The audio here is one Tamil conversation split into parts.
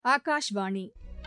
ஆகாஷ்வாணி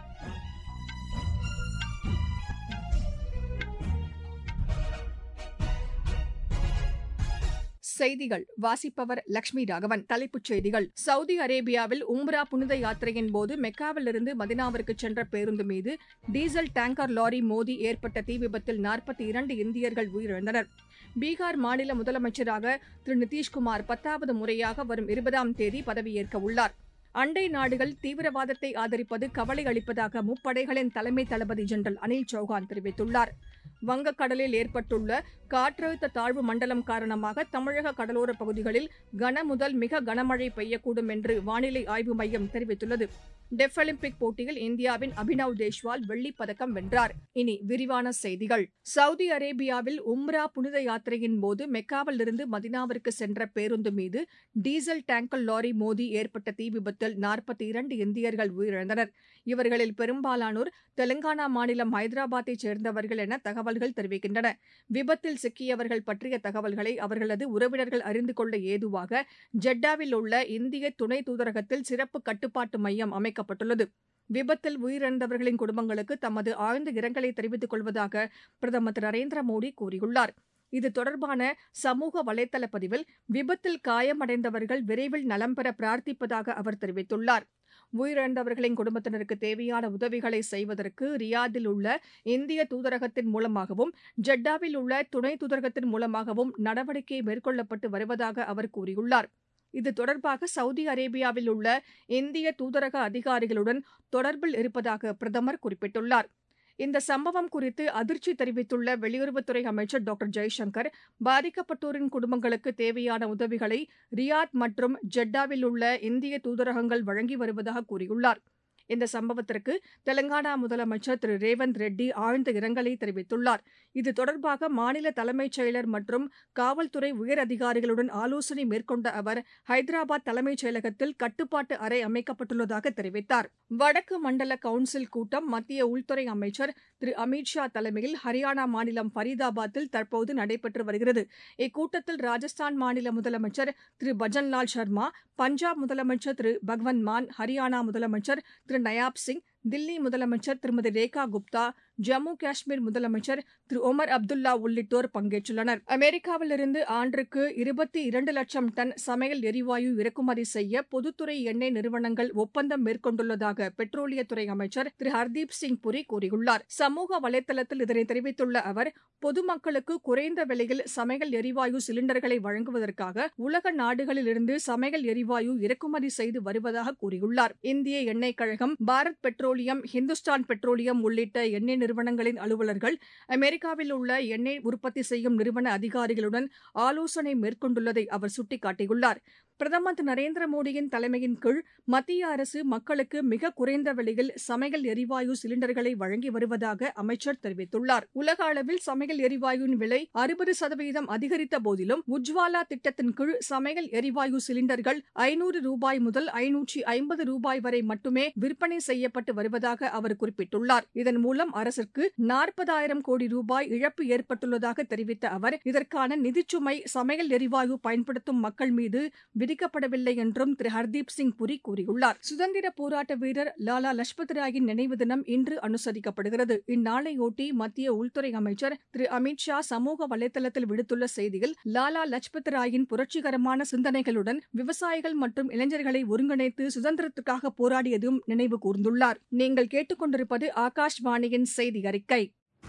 செய்திகள் வாசிப்பவர் லட்சுமி ராகவன் தலைப்புச் செய்திகள் சவுதி அரேபியாவில் உம்ரா புனித யாத்திரையின் போது மெக்காவிலிருந்து மதினாவிற்கு சென்ற பேருந்து மீது டீசல் டேங்கர் லாரி மோதி ஏற்பட்ட தீ விபத்தில் நாற்பத்தி இரண்டு இந்தியர்கள் உயிரிழந்தனர் பீகார் மாநில முதலமைச்சராக திரு நிதிஷ்குமார் பத்தாவது முறையாக வரும் இருபதாம் தேதி பதவியேற்க உள்ளார் அண்டை நாடுகள் தீவிரவாதத்தை ஆதரிப்பது கவலை அளிப்பதாக முப்படைகளின் தலைமை தளபதி ஜெனரல் அனில் சௌஹான் தெரிவித்துள்ளார் வங்கக்கடலில் ஏற்பட்டுள்ள காற்றழுத்த தாழ்வு மண்டலம் காரணமாக தமிழக கடலோரப் பகுதிகளில் கன முதல் மிக கனமழை பெய்யக்கூடும் என்று வானிலை ஆய்வு மையம் தெரிவித்துள்ளது டெஃப் போட்டியில் இந்தியாவின் அபினவ் தேஷ்வால் வெள்ளிப் பதக்கம் வென்றார் இனி விரிவான செய்திகள் சவுதி அரேபியாவில் உம்ரா புனித யாத்திரையின் போது மெக்காவிலிருந்து மதினாவிற்கு சென்ற பேருந்து மீது டீசல் டேங்கர் லாரி மோதி ஏற்பட்ட தீ விபத்தில் நாற்பத்தி இரண்டு இந்தியர்கள் உயிரிழந்தனர் இவர்களில் பெரும்பாலானோர் தெலங்கானா மாநிலம் ஹைதராபாத்தைச் சேர்ந்தவர்கள் என தகவல்கள் தெரிவிக்கின்றன விபத்தில் சிக்கியவர்கள் பற்றிய தகவல்களை அவர்களது உறவினர்கள் அறிந்து கொள்ள ஏதுவாக ஜெட்டாவில் உள்ள இந்திய துணை தூதரகத்தில் சிறப்பு கட்டுப்பாட்டு மையம் அமைக்கப்பட்டுள்ளது விபத்தில் உயிரிழந்தவர்களின் குடும்பங்களுக்கு தமது ஆழ்ந்த இரங்கலை தெரிவித்துக் கொள்வதாக பிரதமர் திரு நரேந்திர மோடி கூறியுள்ளார் இது தொடர்பான சமூக வலைதள பதிவில் விபத்தில் காயமடைந்தவர்கள் விரைவில் நலம் பெற பிரார்த்திப்பதாக அவர் தெரிவித்துள்ளார் உயிரிழந்தவர்களின் குடும்பத்தினருக்கு தேவையான உதவிகளை செய்வதற்கு ரியாதில் உள்ள இந்திய தூதரகத்தின் மூலமாகவும் ஜெட்டாவில் உள்ள துணை தூதரகத்தின் மூலமாகவும் நடவடிக்கை மேற்கொள்ளப்பட்டு வருவதாக அவர் கூறியுள்ளார் இது தொடர்பாக சவுதி அரேபியாவில் உள்ள இந்திய தூதரக அதிகாரிகளுடன் தொடர்பில் இருப்பதாக பிரதமர் குறிப்பிட்டுள்ளார் இந்த சம்பவம் குறித்து அதிர்ச்சி தெரிவித்துள்ள வெளியுறவுத்துறை அமைச்சர் டாக்டர் ஜெய்சங்கர் பாதிக்கப்பட்டோரின் குடும்பங்களுக்கு தேவையான உதவிகளை ரியாத் மற்றும் ஜெட்டாவில் உள்ள இந்திய தூதரகங்கள் வழங்கி வருவதாக கூறியுள்ளார் இந்த சம்பவத்திற்கு தெலங்கானா முதலமைச்சர் திரு ரேவந்த் ரெட்டி ஆழ்ந்த இரங்கலை தெரிவித்துள்ளார் இது தொடர்பாக மாநில தலைமைச் செயலர் மற்றும் காவல்துறை உயர் அதிகாரிகளுடன் ஆலோசனை மேற்கொண்ட அவர் ஹைதராபாத் தலைமைச் செயலகத்தில் கட்டுப்பாட்டு அறை அமைக்கப்பட்டுள்ளதாக தெரிவித்தார் வடக்கு மண்டல கவுன்சில் கூட்டம் மத்திய உள்துறை அமைச்சர் திரு அமித் ஷா தலைமையில் ஹரியானா மாநிலம் ஃபரீதாபாத்தில் தற்போது நடைபெற்று வருகிறது இக்கூட்டத்தில் ராஜஸ்தான் மாநில முதலமைச்சர் திரு பஜன்லால் சர்மா பஞ்சாப் முதலமைச்சர் திரு பகவந்த் மான் ஹரியானா முதலமைச்சர் திரு நயாப் சிங் தில்லி முதலமைச்சர் திருமதி ரேகா குப்தா ஜம்மு காஷ்மீர் முதலமைச்சர் திரு ஒமர் அப்துல்லா உள்ளிட்டோர் பங்கேற்றுள்ளனர் அமெரிக்காவிலிருந்து ஆண்டுக்கு இருபத்தி இரண்டு லட்சம் டன் சமையல் எரிவாயு இறக்குமதி செய்ய பொதுத்துறை எண்ணெய் நிறுவனங்கள் ஒப்பந்தம் மேற்கொண்டுள்ளதாக பெட்ரோலியத்துறை அமைச்சர் திரு ஹர்தீப் சிங் புரி கூறியுள்ளார் சமூக வலைதளத்தில் இதனை தெரிவித்துள்ள அவர் பொதுமக்களுக்கு குறைந்த விலையில் சமையல் எரிவாயு சிலிண்டர்களை வழங்குவதற்காக உலக நாடுகளிலிருந்து சமையல் எரிவாயு இறக்குமதி செய்து வருவதாக கூறியுள்ளார் இந்திய எண்ணெய் கழகம் பாரத் பெட்ரோலியம் ஹிந்துஸ்தான் பெட்ரோலியம் உள்ளிட்ட எண்ணெய் நிறுவனங்களின் அலுவலர்கள் அமெரிக்காவில் உள்ள எண்ணெய் உற்பத்தி செய்யும் நிறுவன அதிகாரிகளுடன் ஆலோசனை மேற்கொண்டுள்ளதை அவர் சுட்டிக்காட்டியுள்ளார் பிரதமர் திரு நரேந்திர மோடியின் தலைமையின் கீழ் மத்திய அரசு மக்களுக்கு மிக குறைந்த விலையில் சமையல் எரிவாயு சிலிண்டர்களை வழங்கி வருவதாக அமைச்சர் தெரிவித்துள்ளார் உலக அளவில் சமையல் எரிவாயுவின் விலை அறுபது சதவீதம் அதிகரித்த போதிலும் உஜ்வாலா திட்டத்தின் கீழ் சமையல் எரிவாயு சிலிண்டர்கள் ஐநூறு ரூபாய் முதல் ஐநூற்றி ஐம்பது ரூபாய் வரை மட்டுமே விற்பனை செய்யப்பட்டு வருவதாக அவர் குறிப்பிட்டுள்ளார் இதன் மூலம் அரசுக்கு நாற்பதாயிரம் கோடி ரூபாய் இழப்பு ஏற்பட்டுள்ளதாக தெரிவித்த அவர் இதற்கான நிதிச்சுமை சமையல் எரிவாயு பயன்படுத்தும் மக்கள் மீது விதிக்கப்படவில்லை என்றும் திரு ஹர்தீப் சிங் புரி கூறியுள்ளார் சுதந்திர போராட்ட வீரர் லாலா லஜ்பத் ராயின் நினைவு தினம் இன்று அனுசரிக்கப்படுகிறது இந்நாளையொட்டி மத்திய உள்துறை அமைச்சர் திரு அமித் ஷா சமூக வலைதளத்தில் விடுத்துள்ள செய்தியில் லாலா லஜ்பத் ராயின் புரட்சிகரமான சிந்தனைகளுடன் விவசாயிகள் மற்றும் இளைஞர்களை ஒருங்கிணைத்து சுதந்திரத்துக்காக போராடியதும் நினைவு கூர்ந்துள்ளார் நீங்கள் கேட்டுக்கொண்டிருப்பது ஆகாஷ்வாணியின் செய்தி அறிக்கை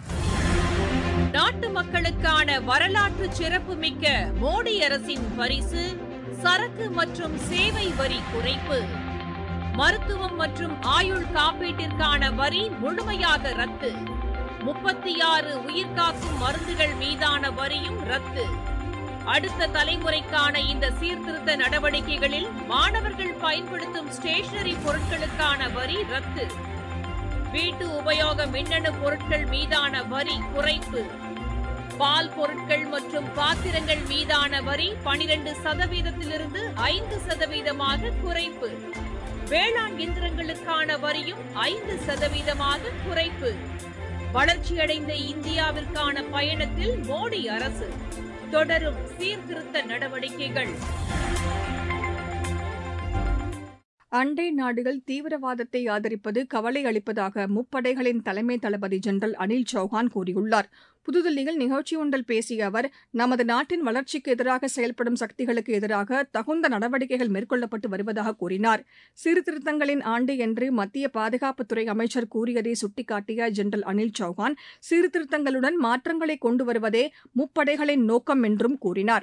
நாட்டு மக்களுக்கான வரலாற்று சிறப்புமிக்க மோடி அரசின் பரிசு சரக்கு மற்றும் சேவை வரி குறைப்பு மருத்துவம் மற்றும் ஆயுள் காப்பீட்டிற்கான வரி முழுமையாக ரத்து முப்பத்தி ஆறு உயிர்காக்கும் மருந்துகள் மீதான வரியும் ரத்து அடுத்த தலைமுறைக்கான இந்த சீர்திருத்த நடவடிக்கைகளில் மாணவர்கள் பயன்படுத்தும் ஸ்டேஷனரி பொருட்களுக்கான வரி ரத்து வீட்டு உபயோக மின்னணு பொருட்கள் மீதான வரி குறைப்பு பால் பொருட்கள் மற்றும் பாத்திரங்கள் மீதான வரி பனிரெண்டு சதவீதத்திலிருந்து ஐந்து சதவீதமாக குறைப்பு வேளாண் இயந்திரங்களுக்கான வரியும் ஐந்து சதவீதமாக குறைப்பு வளர்ச்சியடைந்த இந்தியாவிற்கான பயணத்தில் மோடி அரசு தொடரும் சீர்திருத்த நடவடிக்கைகள் அண்டை நாடுகள் தீவிரவாதத்தை ஆதரிப்பது கவலை அளிப்பதாக முப்படைகளின் தலைமை தளபதி ஜெனரல் அனில் சௌஹான் கூறியுள்ளார் புதுதில்லியில் நிகழ்ச்சி ஒன்றில் பேசிய அவர் நமது நாட்டின் வளர்ச்சிக்கு எதிராக செயல்படும் சக்திகளுக்கு எதிராக தகுந்த நடவடிக்கைகள் மேற்கொள்ளப்பட்டு வருவதாக கூறினார் சீர்திருத்தங்களின் ஆண்டு என்று மத்திய பாதுகாப்புத்துறை அமைச்சர் கூறியதை சுட்டிக்காட்டிய ஜெனரல் அனில் சௌஹான் சீர்திருத்தங்களுடன் மாற்றங்களை கொண்டு வருவதே முப்படைகளின் நோக்கம் என்றும் கூறினார்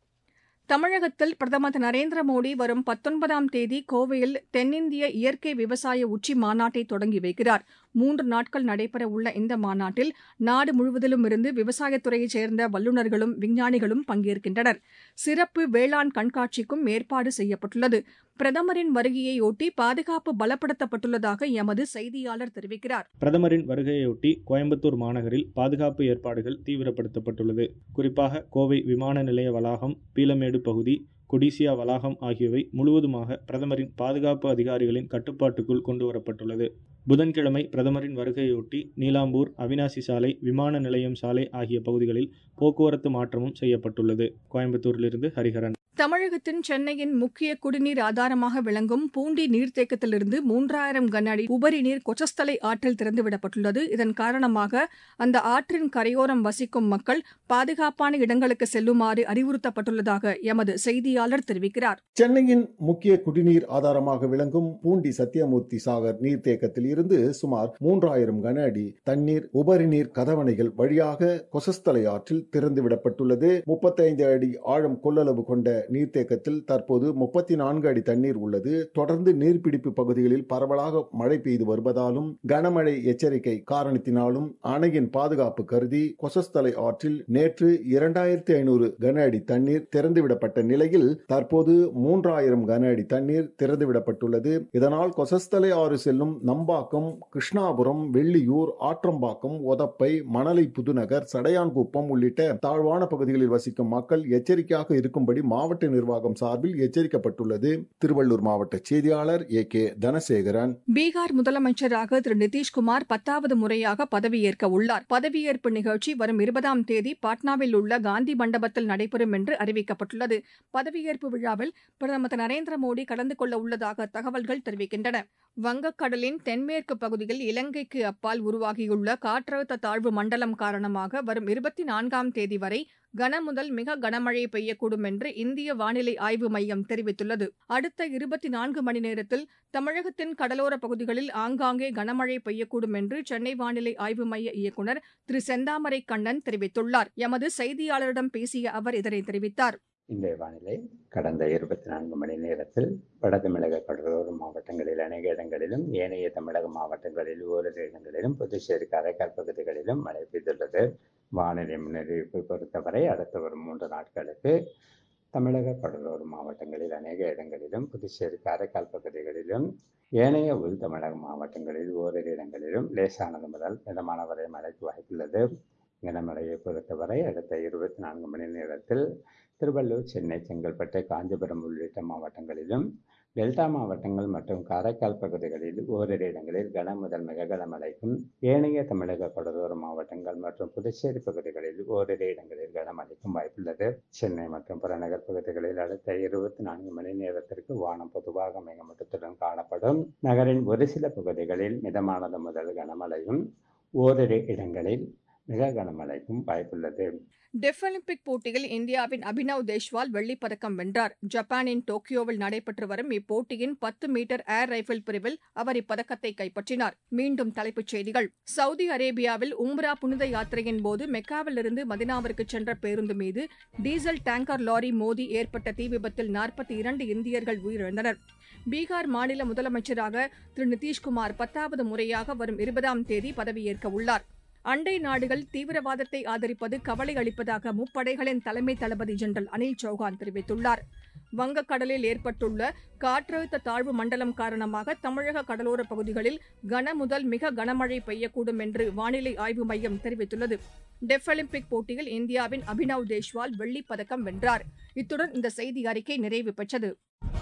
தமிழகத்தில் பிரதமர் திரு நரேந்திர மோடி வரும் பத்தொன்பதாம் தேதி கோவையில் தென்னிந்திய இயற்கை விவசாய உச்சி மாநாட்டை தொடங்கி வைக்கிறார் மூன்று நாட்கள் நடைபெறவுள்ள இந்த மாநாட்டில் நாடு முழுவதிலும் இருந்து விவசாயத்துறையைச் சேர்ந்த வல்லுநர்களும் விஞ்ஞானிகளும் பங்கேற்கின்றனர் சிறப்பு வேளாண் கண்காட்சிக்கும் ஏற்பாடு செய்யப்பட்டுள்ளது பிரதமரின் வருகையையொட்டி பாதுகாப்பு பலப்படுத்தப்பட்டுள்ளதாக எமது செய்தியாளர் தெரிவிக்கிறார் பிரதமரின் வருகையொட்டி கோயம்புத்தூர் மாநகரில் பாதுகாப்பு ஏற்பாடுகள் தீவிரப்படுத்தப்பட்டுள்ளது குறிப்பாக கோவை விமான நிலைய வளாகம் பீலமேடு பகுதி கொடிசியா வளாகம் ஆகியவை முழுவதுமாக பிரதமரின் பாதுகாப்பு அதிகாரிகளின் கட்டுப்பாட்டுக்குள் கொண்டுவரப்பட்டுள்ளது புதன்கிழமை பிரதமரின் வருகையொட்டி நீலாம்பூர் அவினாசி சாலை விமான நிலையம் சாலை ஆகிய பகுதிகளில் போக்குவரத்து மாற்றமும் செய்யப்பட்டுள்ளது கோயம்புத்தூரிலிருந்து ஹரிஹரன் தமிழகத்தின் சென்னையின் முக்கிய குடிநீர் ஆதாரமாக விளங்கும் பூண்டி நீர்த்தேக்கத்திலிருந்து மூன்றாயிரம் கன அடி உபரி நீர் கொச்சஸ்தலை ஆற்றில் திறந்துவிடப்பட்டுள்ளது இதன் காரணமாக அந்த ஆற்றின் கரையோரம் வசிக்கும் மக்கள் பாதுகாப்பான இடங்களுக்கு செல்லுமாறு அறிவுறுத்தப்பட்டுள்ளதாக எமது செய்தியாளர் தெரிவிக்கிறார் சென்னையின் முக்கிய குடிநீர் ஆதாரமாக விளங்கும் பூண்டி சத்தியமூர்த்தி சாகர் நீர்த்தேக்கத்தில் இருந்து சுமார் மூன்றாயிரம் கன அடி தண்ணீர் உபரி நீர் கதவணைகள் வழியாக கொசஸ்தலை ஆற்றில் திறந்துவிடப்பட்டுள்ளது முப்பத்தைந்து அடி ஆழம் கொள்ளளவு கொண்ட நீர்த்தேக்கத்தில் தற்போது முப்பத்தி நான்கு அடி தண்ணீர் உள்ளது தொடர்ந்து நீர்பிடிப்பு பகுதிகளில் பரவலாக மழை பெய்து வருவதாலும் கனமழை எச்சரிக்கை காரணத்தினாலும் அணையின் பாதுகாப்பு கருதி கொசஸ்தலை ஆற்றில் நேற்று இரண்டாயிரத்தி ஐநூறு கன அடி தண்ணீர் திறந்துவிடப்பட்ட நிலையில் தற்போது மூன்றாயிரம் கன அடி தண்ணீர் திறந்துவிடப்பட்டுள்ளது இதனால் கொசஸ்தலை ஆறு செல்லும் நம்பாக்கம் கிருஷ்ணாபுரம் வெள்ளியூர் ஆற்றம்பாக்கம் ஒதப்பை மணலை புதுநகர் சடையான்குப்பம் உள்ளிட்ட தாழ்வான பகுதிகளில் வசிக்கும் மக்கள் எச்சரிக்கையாக இருக்கும்படி மாவட்ட நிர்வாகம் சார்பில் எச்சரிக்கப்பட்டுள்ளது திருவள்ளூர் மாவட்ட செய்தியாளர் ஏ கே தனசேகரன் பீகார் முதலமைச்சராக திரு நிதிஷ்குமார் பத்தாவது முறையாக பதவியேற்க உள்ளார் பதவியேற்பு நிகழ்ச்சி வரும் இருபதாம் தேதி பாட்னாவில் உள்ள காந்தி மண்டபத்தில் நடைபெறும் என்று அறிவிக்கப்பட்டுள்ளது பதவியேற்பு விழாவில் பிரதமர் திரு நரேந்திர மோடி கலந்து கொள்ள உள்ளதாக தகவல்கள் தெரிவிக்கின்றன வங்கக்கடலின் தென்மேற்கு பகுதியில் இலங்கைக்கு அப்பால் உருவாகியுள்ள காற்றழுத்த தாழ்வு மண்டலம் காரணமாக வரும் இருபத்தி நான்காம் தேதி வரை கன முதல் மிக கனமழை பெய்யக்கூடும் என்று இந்திய வானிலை ஆய்வு மையம் தெரிவித்துள்ளது அடுத்த இருபத்தி நான்கு மணி நேரத்தில் தமிழகத்தின் கடலோர பகுதிகளில் ஆங்காங்கே கனமழை பெய்யக்கூடும் என்று சென்னை வானிலை ஆய்வு மைய இயக்குநர் திரு செந்தாமரை கண்ணன் தெரிவித்துள்ளார் எமது செய்தியாளரிடம் பேசிய அவர் இதனை தெரிவித்தார் இன்றைய வானிலை கடந்த இருபத்தி நான்கு மணி நேரத்தில் வட தமிழக கடலோர மாவட்டங்களில் அநேக இடங்களிலும் ஏனைய தமிழக மாவட்டங்களில் ஓரிரு இடங்களிலும் புதுச்சேரி காரைக்கால் பகுதிகளிலும் மழை பெய்துள்ளது வானிலை முன்னறிவிப்பை பொறுத்தவரை அடுத்த வரும் மூன்று நாட்களுக்கு தமிழக கடலோர மாவட்டங்களில் அநேக இடங்களிலும் புதுச்சேரி காரைக்கால் பகுதிகளிலும் ஏனைய உள் தமிழக மாவட்டங்களில் ஓரிரு இடங்களிலும் லேசானது முதல் மிதமான வரை மழைக்கு வாய்ப்புள்ளது கனமழையை பொறுத்தவரை அடுத்த இருபத்தி நான்கு மணி நேரத்தில் திருவள்ளூர் சென்னை செங்கல்பட்டு காஞ்சிபுரம் உள்ளிட்ட மாவட்டங்களிலும் டெல்டா மாவட்டங்கள் மற்றும் காரைக்கால் பகுதிகளில் ஓரிரு இடங்களில் கன முதல் மிக கனமழைக்கும் ஏனைய தமிழக கடலோர மாவட்டங்கள் மற்றும் புதுச்சேரி பகுதிகளில் ஓரிரு இடங்களில் கனமழைக்கும் வாய்ப்புள்ளது சென்னை மற்றும் புறநகர் பகுதிகளில் அடுத்த இருபத்தி நான்கு மணி நேரத்திற்கு வானம் பொதுவாக மேகமூட்டத்துடன் காணப்படும் நகரின் ஒரு சில பகுதிகளில் மிதமானது முதல் கனமழையும் ஓரிரு இடங்களில் மிக கனமழைக்கும் வாய்ப்புள்ளது டெஃப் ஒலிம்பிக் போட்டியில் இந்தியாவின் அபினவ் தேஷ்வால் வெள்ளிப் பதக்கம் வென்றார் ஜப்பானின் டோக்கியோவில் நடைபெற்று வரும் இப்போட்டியின் பத்து மீட்டர் ஏர் ரைபிள் பிரிவில் அவர் இப்பதக்கத்தை கைப்பற்றினார் மீண்டும் தலைப்புச் செய்திகள் சவுதி அரேபியாவில் உம்ரா புனித யாத்திரையின் போது மெக்காவிலிருந்து மதினாவிற்கு சென்ற பேருந்து மீது டீசல் டேங்கர் லாரி மோதி ஏற்பட்ட தீ விபத்தில் நாற்பத்தி இரண்டு இந்தியர்கள் உயிரிழந்தனர் பீகார் மாநில முதலமைச்சராக திரு நிதிஷ்குமார் பத்தாவது முறையாக வரும் இருபதாம் தேதி பதவியேற்க உள்ளார் அண்டை நாடுகள் தீவிரவாதத்தை ஆதரிப்பது கவலை அளிப்பதாக முப்படைகளின் தலைமை தளபதி ஜெனரல் அனில் சௌஹான் தெரிவித்துள்ளார் வங்கக்கடலில் ஏற்பட்டுள்ள காற்றழுத்த தாழ்வு மண்டலம் காரணமாக தமிழக கடலோர பகுதிகளில் கன முதல் மிக கனமழை பெய்யக்கூடும் என்று வானிலை ஆய்வு மையம் தெரிவித்துள்ளது டெஃப் ஒலிம்பிக் போட்டியில் இந்தியாவின் அபினவ் தேஷ்வால் வெள்ளிப் பதக்கம் வென்றார் இத்துடன் இந்த செய்தி அறிக்கை நிறைவு பெற்றது